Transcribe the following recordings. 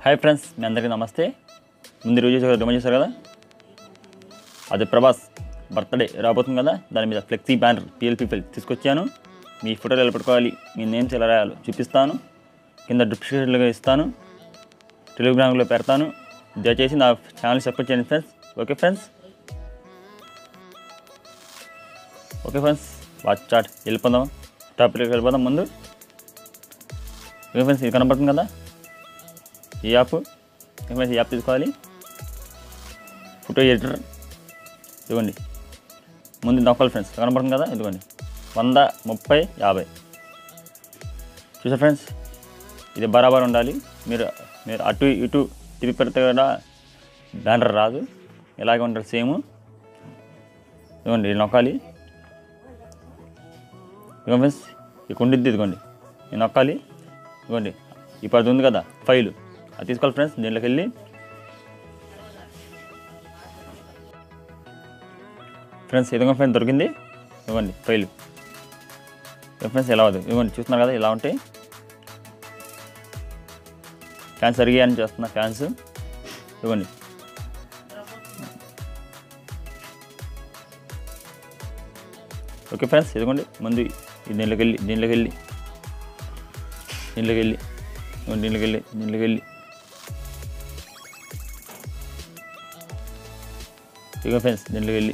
Hi friends మీ అందరికీ నమస్తే ముందు రోజు చేశారు రిమైండ్ చేశారు కదా అది ప్రభాస్ బర్త్డే రాబోతుంది కదా దాని మీద ఫ్లెక్సీ బ్యానర్ పిఎల్పి ఫిల్ తీసుకొచ్చాను మీ ఫోటోలు ఎలా పెట్టుకోవాలి మీ నేమ్స్ ఎలా రాయాలో చూపిస్తాను కింద డిస్క్రిప్షన్లో ఇస్తాను టెలిగ్రామ్లో పెడతాను దయచేసి నా ఛానల్ సపోర్ట్ చేయండి friends okay friends okay friends watch chat వెళ్ళిపోదాం టాపిక్ వెళ్ళిపోదాం ముందు ఓకే ఫ్రెండ్స్ ఇది కనపడుతుంది కదా ఈ యాప్ ఓకే ఫ్రెండ్స్ ఈ యాప్ తీసుకోవాలి ఫోటో ఎడిటర్ ఇదిగోండి ముందు నొక్కాలి ఫ్రెండ్స్ కనపడుతుంది కదా ఇదిగోండి వంద ముప్పై యాభై చూసా ఫ్రెండ్స్ ఇది బరాబర్ ఉండాలి మీరు మీరు అటు ఇటు తిప్పి పెడితే కూడా బ్యానర్ రాదు ఇలాగే ఉంటుంది సేమ్ ఇదిగోండి ఇది నొక్కాలి ఇదిగో ఫ్రెండ్స్ ఇక్కడ ఉండిద్ది ఇదిగోండి ఇది నొక్కాలి ఇదిగోండి ఇప్పుడు అది ఉంది కదా ఫైల్ అది తీసుకోవాలి ఫ్రెండ్స్ దీంట్లోకి వెళ్ళి ఫ్రెండ్స్ ఇదిగో ఫ్రెండ్స్ దొరికింది ఇవ్వండి ఫైల్ ఫ్రెండ్స్ ఎలా అవుతుంది ఇవ్వండి చూస్తున్నారు కదా ఇలా ఉంటాయి ఫ్యాన్స్ అరిగా అని చేస్తున్నా ఫ్యాన్స్ ఇవ్వండి ఓకే ఫ్రెండ్స్ ఇదిగోండి ముందు ఈ దీంట్లోకి వెళ్ళి దీంట్లోకి వెళ్ళి దీంట్లోకి వెళ్ళి ఇదిగోండి దీంట్లోకి వెళ్ళి దీంట్లోకి వెళ్ళి ఇదిగో ఫ్రెండ్స్ దీంట్లోకి వెళ్ళి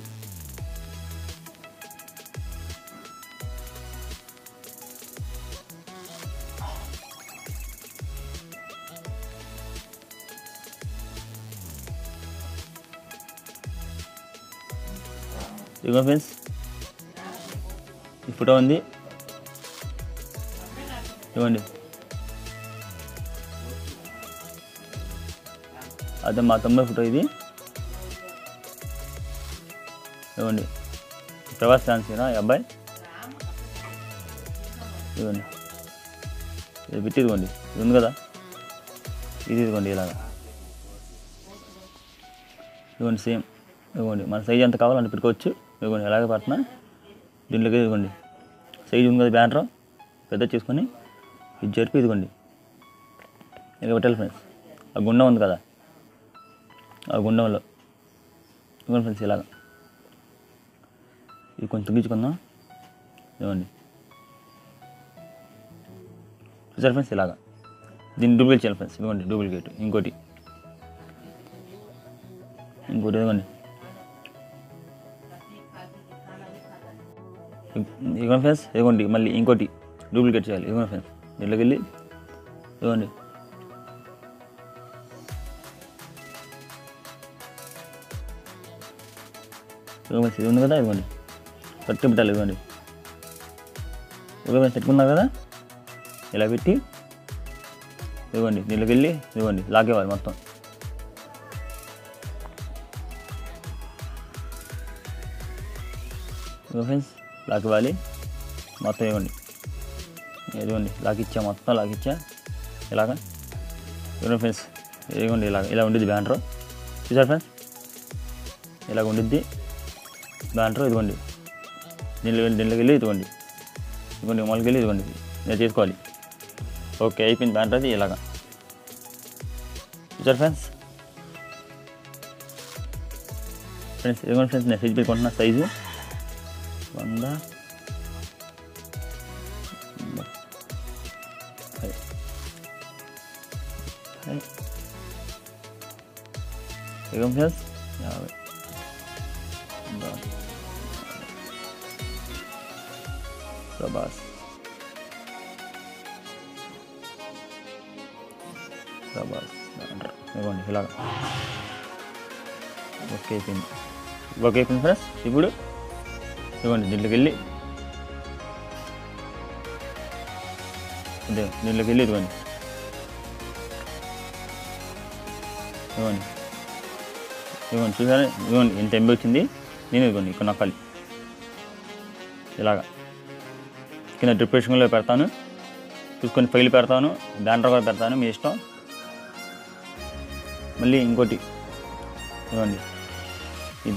ఇదిగో ఫ్రెండ్స్ ఈ ఫోటో ఉంది ఇవ్వండి అదే మా తమ్ముడి ఫోటో ఇది ఇవ్వండి ప్రభాస్ ఫ్యాన్స్ ఈ అబ్బాయి ఇవ్వండి ఇది పెట్టి ఇదిగోండి ఇది ఉంది కదా ఇది ఇదిగోండి ఇలాగా ఇదిగోండి సేమ్ ఇదిగోండి మన సైజ్ ఎంత కావాలంటే పెట్టుకోవచ్చు ఇదిగోండి ఎలాగ పడుతున్నా దీంట్లోకి ఇదిగోండి సైజ్ ఉంది కదా బ్యానర్ పెద్ద చేసుకొని ఇది జరిపి ఇదిగోండి ఇక పెట్టాలి ఫ్రెండ్స్ ఆ గుండం ఉంది కదా ఆ గుండంలో ఇదిగోండి ఫ్రెండ్స్ ఇలాగా ఇది కొంచెం తగ్గించుకుందాం ఇదిగోండి చూసారు ఫ్రెండ్స్ ఇలాగా దీన్ని డూప్లికేట్ చేయాలి ఫ్రెండ్స్ ఇదిగోండి డూప్లికేట్ ఇంకోటి ఇంకోటి ఇదిగోండి ఇదిగోండి ఫ్రెండ్స్ ఇదిగోండి మళ్ళీ ఇంకోటి డూప్లికేట్ చేయాలి ఇదిగోండి ఫ్రెండ్స్ దీంట్లోకి వెళ్ళి ఇదిగోండి ఇదిగోండి ఇది ఉంది కదా ఇదిగోండి కరెక్ట్ పెట్టాలి ఇదిగోండి ఇదిగోండి పెట్టుకున్నారు కదా ఇలా పెట్టి ఇదిగోండి దీంట్లోకి వెళ్ళి ఇదిగోండి లాగేవాలి మొత్తం ఇదిగో ఫ్రెండ్స్ లాక్ ఇవ్వాలి మొత్తం ఇవ్వండి ఇదిగోండి లాక్ ఇచ్చా మొత్తం లాక్ ఇచ్చా ఇలాగా ఇదిగోండి ఫ్రెండ్స్ ఇదిగోండి ఇలాగ ఇలా ఉండిద్ది బ్యానర్ చూసారు ఫ్రెండ్స్ ఇలాగ ఉండిద్ది బ్యానర్ ఇదిగోండి దీనిలో దీనిలోకి వెళ్ళి ఇదిగోండి ఇదిగోండి మొలకి వెళ్ళి ఇదిగోండి నేను చేసుకోవాలి ఓకే అయిపోయింది బ్యానర్ అది ఇలాగా చూసారు ఫ్రెండ్స్ ఫ్రెండ్స్ ఇదిగోండి ఫ్రెండ్స్ నేను సైజ్ పెట్టుకుంటున్నా సైజు వంద ముప్పై. ముప్పై. ఇదిగో ఫ్రెండ్స్ యాభై వంద. ప్రభాస్ ప్రభాస్ అంటారు ఇవ్వండి ఇలాగ ఓకే అయిపోయింది ఓకే అయిపోయింది ఫ్రెండ్స్ ఇప్పుడు ఇదిగోండి దీంట్లోకి వెళ్ళి ఇదే దీంట్లోకి వెళ్ళి ఇదిగోండి ఇదిగోండి ఇదిగోండి చూసారా ఇదిగోండి ఇంత ఎంబీ వచ్చింది నేను ఇదిగోండి ఇక్కడ నొక్కాలి ఇలాగా కింద డిప్రెషన్లో పెడతాను చూసుకొని ఫైల్ పెడతాను బ్యానర్ కూడా పెడతాను మీ ఇష్టం మళ్ళీ ఇంకోటి ఇదిగోండి ఇది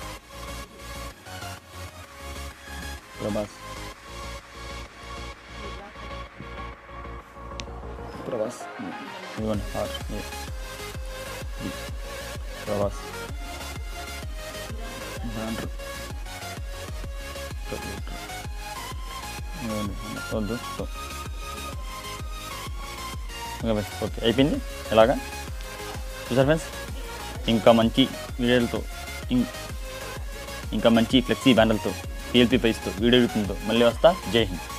ప్రభాస్ ప్రభాస్ ఇదిగోండి హార్ ఇది. ఇది. ప్రభాస్ బ్యానర్ ఇదిగోండి వద్దు సో ఓకే ఫ్రెండ్స్ ఓకే అయిపోయింది ఎలాగా చూసారు ఫ్రెండ్స్ ఇంకా మంచి వీడియోలతో ఇం- ఇంకా మంచి ఫ్లెక్సీ బ్యానర్లతో పిఎల్పి ప్రైస్తో వీడియో రూపంతో మళ్ళీ వస్తా జై హింద్